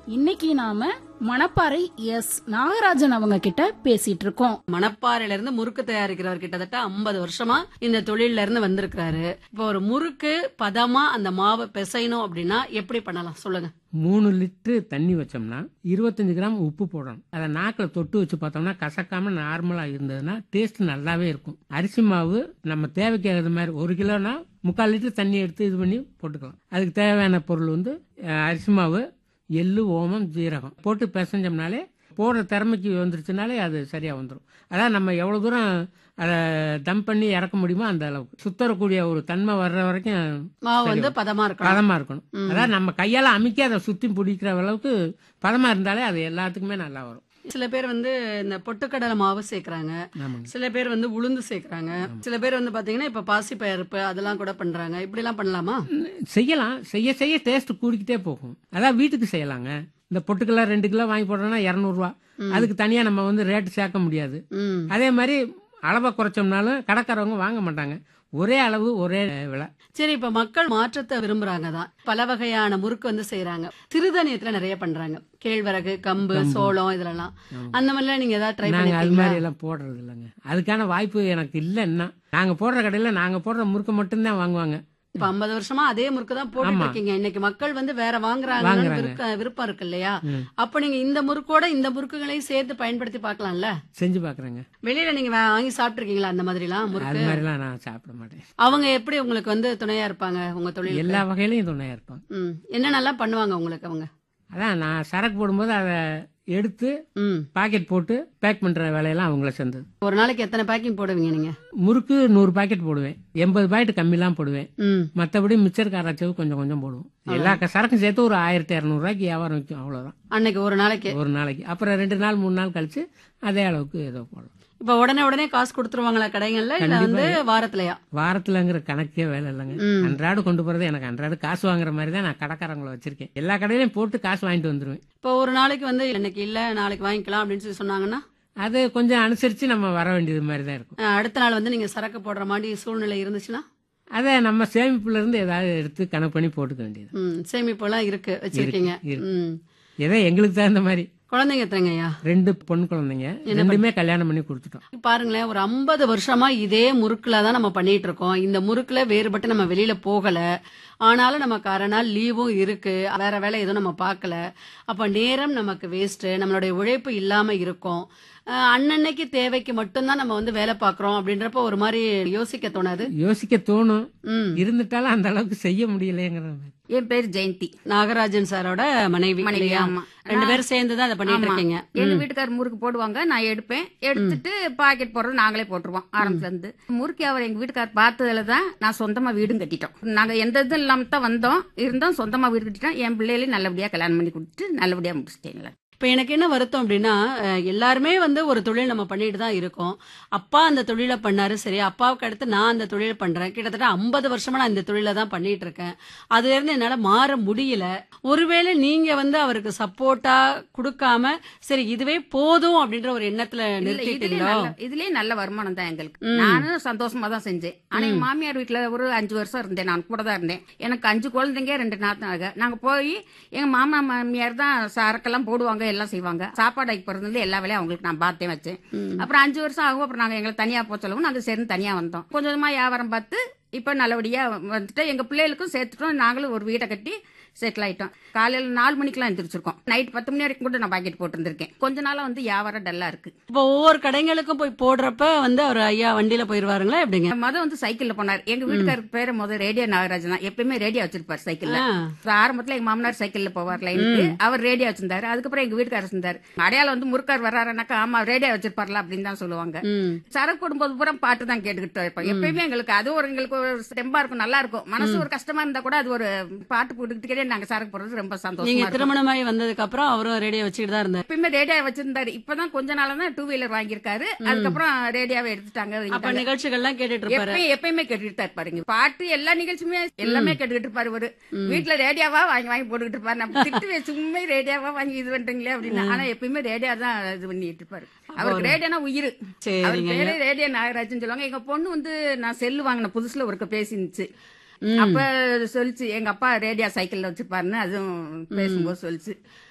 இன்னைக்கு நாம மணப்பாறை எஸ் நாகராஜன் அவங்க கிட்ட பேசிட்டு இருக்கோம் மணப்பாறையில இருந்து முறுக்கு தயாரிக்கிறவர் கிட்டத்தட்ட 50 வருஷமா இந்த தொழில்ல இருந்து வந்திருக்கிறாரு இப்போ ஒரு முறுக்கு பதமா அந்த மாவை பிசையணும் அப்படின்னா எப்படி பண்ணலாம் சொல்லுங்க மூணு லிட்டரு தண்ணி வச்சோம்னா இருபத்தஞ்சு கிராம் உப்பு போடணும் அதை நாக்கில் தொட்டு வச்சு பார்த்தோம்னா கசக்காம நார்மலாக இருந்ததுன்னா டேஸ்ட் நல்லாவே இருக்கும் அரிசி மாவு நம்ம தேவைக்கு ஏற்ற மாதிரி ஒரு கிலோனா முக்கால் லிட்டர் தண்ணி எடுத்து இது பண்ணி போட்டுக்கலாம் அதுக்கு தேவையான பொருள் வந்து அஹ், அரிசி மாவு எள்ளு ஓமம் ஜீரகம் போட்டு பிசைஞ்சோம்னாலே போடுற திறமைக்கு வந்துருச்சுனாலே அது சரியாக வந்துடும் அதான் நம்ம எவ்வளோ தூரம் அதை தம் பண்ணி இறக்க முடியுமோ அந்த அளவுக்கு சுத்தரக்கூடிய ஒரு தன்மை வர்ற வரைக்கும் மாவு சரி. வந்து பதமா இருக்கணும் பதமா இருக்கணும் ம். அதாவது நம்ம கையால அமுக்கி அதை சுத்தி பிடிக்கிற அளவுக்கு பதமா இருந்தாலே அது எல்லாத்துக்குமே நல்லா வரும் சில பேர் வந்து இந்த பொட்டுக்கடலை மாவு சேர்க்கறாங்க ஆமாங்க சில பேர் வந்து உளுந்து சேர்க்கறாங்க சில பேர் வந்து பாத்தீங்கன்னா இப்ப பாசி பருப்பு அதெல்லாம் கூட பண்றாங்க இப்படி எல்லாம் பண்ணலாமா செய்யலாம் செய்ய செய்ய டேஸ்ட் கூடிக்கிட்டே போகும் அதான் வீட்டுக்கு செய்யலாங்க இந்த பொட்டுக்கெல்லாம் ரெண்டு கிலோ வாங்கி போடுறோம்னா இரநூறுவா அதுக்கு தனியா நம்ம வந்து ரேட்டு சேர்க்க முடியாது ம் அதே மாதிரி அளவை குறைச்சோம்னாலும் கடைக்காரவங்க வாங்க மாட்டாங்க ஒரே அளவு ஒரே விலை சரி இப்ப மக்கள் மாற்றத்தை விரும்புறாங்க தான் பல வகையான முறுக்கு வந்து செய்யறாங்க சிறுதானியத்துல நிறைய பண்றாங்க கேழ்வரகு கம்பு சோளம் இதெல்லாம் அந்த மாதிரிலாம் நீங்க ஏதாவது ட்ரை நாங்க அது பண்ணிருக்கீங்களா மாதிரி எல்லாம் போடுறது இல்லைங்க அதுக்கான வாய்ப்பு எனக்கு இல்லைன்னா நாங்க போடுற கடையில நாங்க போடுற முறுக்கு மட்டும்தான் வாங்குவாங்க இப்ப 50 வருஷமா அதே முறுக்கு தான் போட்டுட்டு ஆமா. இருக்கீங்க இன்னைக்கு மக்கள் வந்து வேற வாங்குறாங்க வாங்குறாங்க. விருப்பம் இருக்கு இல்லையா ம். அப்ப நீங்க இந்த முறுக்கோட இந்த முறுக்குகளையும் சேர்த்து பயன்படுத்தி பார்க்கலாம்ல செஞ்சு பாக்குறேங்க வெளியில நீங்க வா- வாங்கி சாப்பிட்டுருக்கீங்களா அந்த மாதிரி எல்லாம் அது முறுக்கு மாதிரிலாம் நான் சாப்பிட மாட்டேன் அவங்க எப்படி உங்களுக்கு வந்து துணையா இருப்பாங்க உங்க தொழில் எல்லா வகையிலையும் துணையா இருப்பாங்க ம் என்னென்னலாம் பண்ணுவாங்க உங்களுக்கு அவங்க அதான் நான் சரக்கு போடும்போது அதை எடுத்து ம் பாக்கெட் போட்டு பேக் பண்ற வேலையெல்லாம் அவங்கள சேர்ந்தது ஒரு நாளைக்கு எத்தனை பேக்கிங் போடுவீங்க நீங்க முறுக்கு நூறு பாக்கெட் போடுவேன் எண்பது பாக்கெட் கம்மிலாம் போடுவேன் ம் மற்றபடி மிச்சர் காராச்சவு கொஞ்சம் கொஞ்சம் போடுவோம் எல்லா க- சரக்கும் சேர்த்து ஒரு ஆயிரத்தி இரநூறுவாய்க்கு வியாபாரம் வைக்கும் அவ்வளவுதான் அன்னைக்கு ஒரு நாளைக்கு ஒரு நாளைக்கு அப்புறம் ரெண்டு நாள் மூணு நாள் கழிச்சு அதே அளவுக்கு ஏதோ போடலாம் இப்ப உடனே உடனே காசு கொடுத்துருவாங்களா கடைகள்ல இல்ல கண்டிப்பா. வந்து வாரத்திலயா வாரத்துலங்கிற கணக்கே வேலை இல்லைங்க ம். அன்றாடு கொண்டு போறது எனக்கு அன்றாடு காசு வாங்குற மாதிரி தான் நான் கடைக்காரங்களை வச்சிருக்கேன் எல்லா கடையிலையும் போட்டு காசு வாங்கிட்டு வந்துருவேன் இப்ப ஒரு நாளைக்கு வந்து இன்னைக்கு இல்ல நாளைக்கு வாங்கிக்கலாம் அப்படின்னு சொல்லி சொன்னாங்கன்னா அது கொஞ்சம் அனுசரிச்சு நம்ம வர வேண்டியது மாதிரி தான் இருக்கும் அஹ், அடுத்த நாள் வந்து நீங்க சரக்கு போடுற மாதிரி சூழ்நிலை இருந்துச்சுன்னா அதை நம்ம சேமிப்புல இருந்து ஏதாவது எடுத்து கணக்கு பண்ணி போட்டுக்க வேண்டியது ம் சேமிப்பு எல்லாம் இருக்கு வச்சிருக்கீங்க இருக்கு. ம் ஏதோ எங்களுக்கு தகுந்த மாதிரி குழந்தைங்க எத்தனைங்கய்யா ரெண்டு பொன் குழந்தைங்க ரெண்டுமே கல்யாணம் பண்ணி கொடுத்துட்டோம் பாருங்களேன் ஒரு ஐம்பது வருஷமா இதே முறுக்குல தான் நம்ம பண்ணிட்டு இருக்கோம் இந்த முறுக்குல வேறுபட்டு நம்ம வெளியில போகல ஆனாலும் நமக்கு அரை நாள் லீவும் இருக்கு வேற வேலை எதுவும் நம்ம பார்க்கல அப்ப நேரம் நமக்கு வேஸ்ட் நம்மளுடைய உழைப்பு இல்லாம இருக்கும் அஹ் அன்னன்னைக்கு தேவைக்கு மட்டும்தான் நம்ம வந்து வேலை பார்க்கறோம் அப்படின்றப்ப ஒரு மாதிரி யோசிக்க தோணாது யோசிக்க தோணும் ம் இருந்துட்டாலும் அந்த அளவுக்கு செய்ய முடியலைங்கிற மாதிரி என் பேர் ஜெயந்தி நாகராஜன் சாரோட மனைவி மனைவி இல்லையா? ஆமா ரெண்டு நான்- பேரும் சேர்ந்து தான் அதை பண்ணிட்டு ஆமா. இருக்கீங்க எங்க ம். வீட்டுக்காரர் முறுக்கு போடுவாங்க நான் எடுப்பேன் எடுத்துட்டு பாக்கெட் போடுறது நாங்களே போட்டுருவோம் ஆரம்பத்துல இருந்து முறுக்கு அவர் எங்க வீட்டுக்காரர் பார்த்ததுல தான் நான் சொந்தமா வீடும் கட்டிட்டோம் நாங்க எந்த இதுவும் இல்லாம தான் வந்தோம் இருந்தோம் சொந்தமா வீடு கட்டிட்டோம் என் பிள்ளைகளையும் நல்லபடியா கல்யாணம் பண்ணி கொடுத்துட்டு நல்லபடியா முடிச்சிட்டேன்ல இப்ப எனக்கு என்ன வருத்தம் அப்படின்னா அஹ், எல்லாருமே வந்து ஒரு தொழில் நம்ம பண்ணிட்டு தான் இருக்கோம் அப்பா அந்த தொழிலை பண்ணாரு சரி அப்பாவுக்கு அடுத்து நான் அந்த தொழிலை பண்றேன் கிட்டத்தட்ட ஐம்பது வருஷமா நான் இந்த தொழிலை தான் பண்ணிட்டு இருக்கேன் அதுல இருந்து என்னால மாற முடியல ஒருவேளை நீங்க வந்து அவருக்கு சப்போர்ட்டா கொடுக்காம சரி இதுவே போதும் அப்படின்ற ஒரு எண்ணத்துல இல்ல, இதுலயே நிறுத்திட்டீங்களோ நல்ல- இதுலயே நல்ல வருமானம் தான் எங்களுக்கு ம். நானும் சந்தோஷமா தான் செஞ்சேன் ஆனா எங்க மாமியார் வீட்டுல ஒரு அஞ்சு வருஷம் இருந்தேன் நான் கூட தான் இருந்தேன் எனக்கு அஞ்சு குழந்தைங்க ரெண்டு நாத்தனாக நாங்க போய் எங்க மாமா மாமியார் தான் சரக்கெல்லாம் போடுவாங்க எல்லாம் செய்வாங்க சாப்பாடு வைக்க போறது எல்லா வேலையும் அவங்களுக்கு நான் பார்த்தேன் வச்சேன் ம். அப்புறம் அஞ்சு வருஷம் ஆகும் அப்புறம் நாங்க எங்களை தனியா போக சொல்லவும் நாங்க சேர்ந்து தனியா வந்தோம் கொஞ்சம் கொஞ்சமா வியாபாரம் பார்த்து இப்ப நல்லபடியா வந்துட்டு எங்க பிள்ளைகளுக்கும் சேர்த்துட்டோம் நாங்களும் ஒரு வீட்டை கட்டி செட்டில் ஆயிட்டோம் காலையில நாலு மணிக்கெல்லாம் எந்திரிச்சிருக்கோம் நைட் பத்து மணி வரைக்கும் கூட நான் பாக்கெட் போட்டிருந்திருக்கேன் கொஞ்ச நாளா வந்து வியாபாரம் டல்லா இருக்கு இப்போ ஒவ்வொரு கடைங்களுக்கும் போய் போடுறப்ப வந்து அவர் ஐயா வண்டியில போயிருவாருங்களா எப்படிங்க மொத வந்து சைக்கிள்ல போனார் எங்க வீட்டுக்காருக்கு பேரு முத ரேடியோ நாகராஜன் தான் எப்பயுமே ரேடியோ வச்சிருப்பாரு சைக்கிள்ல ஆ. அப்புறம் ஆரம்பத்துல எங்க மாமனார் சைக்கிள்ல போவார் லைனுக்கு அவர் ரேடியோ வச்சிருந்தாரு அதுக்கப்புறம் எங்க வீட்டுக்காரர் இருந்தாரு அடையாளம் வந்து முறுக்கார் வர்றாருனாக்கா ஆமா ரேடியோ வச்சிருப்பார்ல அப்படின்னு தான் சொல்லுவாங்க ம் சரக்கு போடும்போது பூரா பாட்டு தான் கேட்டுக்கிட்டு இருப்போம் எப்பயுமே எங்களுக்கு அது ஒரு எங்களுக்கு ஒரு தெம்பா இருக்கும் நல்லா இருக்கும் மனசு ஒரு கஷ்டமா இருந்தா கூட அது ஒரு பாட்டு போட்டுக்கிட்டே நாங்க சரக்கு போடுறது ரொம்ப சந்தோஷமா நீங்க இருக்கும் திருமணமாயி வந்ததுக்கு அப்புறம் அவரும் ரேடியோ வச்சுட்டு தான் இருந்தார் எப்பயுமே ரேடியோ வச்சிருந்தாரு இப்பதான் கொஞ்ச நாளா தான் டூ வீலர் வாங்கியிருக்காரு அதுக்கப்புறம் ரேடியோவை எடுத்துட்டாங்க அப்ப வைங்கிட்டாங்க. நிகழ்ச்சிகள்லாம் கேட்டுட்டு இருப்பாரு எப்பயும் எப்பயுமே கேட்டுட்டு தான் இருப்பாருங்க பாட்டு எல்லா நிகழ்ச்சியுமே எல்லாமே கேட்டுக்கிட்டு இருப்பாரு ஒரு வீட்டுல ரேடியோவா வாங்கி வாங்கி போட்டுக்கிட்டு இருப்பாரு நம்ம திட்டு சும்மா ரேடியோவா வாங்கி இது பண்றீங்களே அப்படின்னு ஆனா எப்பயுமே ரேடியோ தான் இது பண்ணிட்டு இருப்பாரு அவருக்கு ரேடியோனா உயிர் அவர் சரிங்க பேரே ரேடியோ நாகராஜன் சொல்லுவாங்க எங்க பொண்ணு வந்து நான் செல்லு வாங்கின புதுசுல ஒருக்க பேசிருந்துச்சு அப்ப சொல்லிச்சு எங்க அப்பா ரேடியோ சைக்கிள்ல வச்சிருப்பாருன்னு அதுவும் பேசும்போது சொல்லிச்சு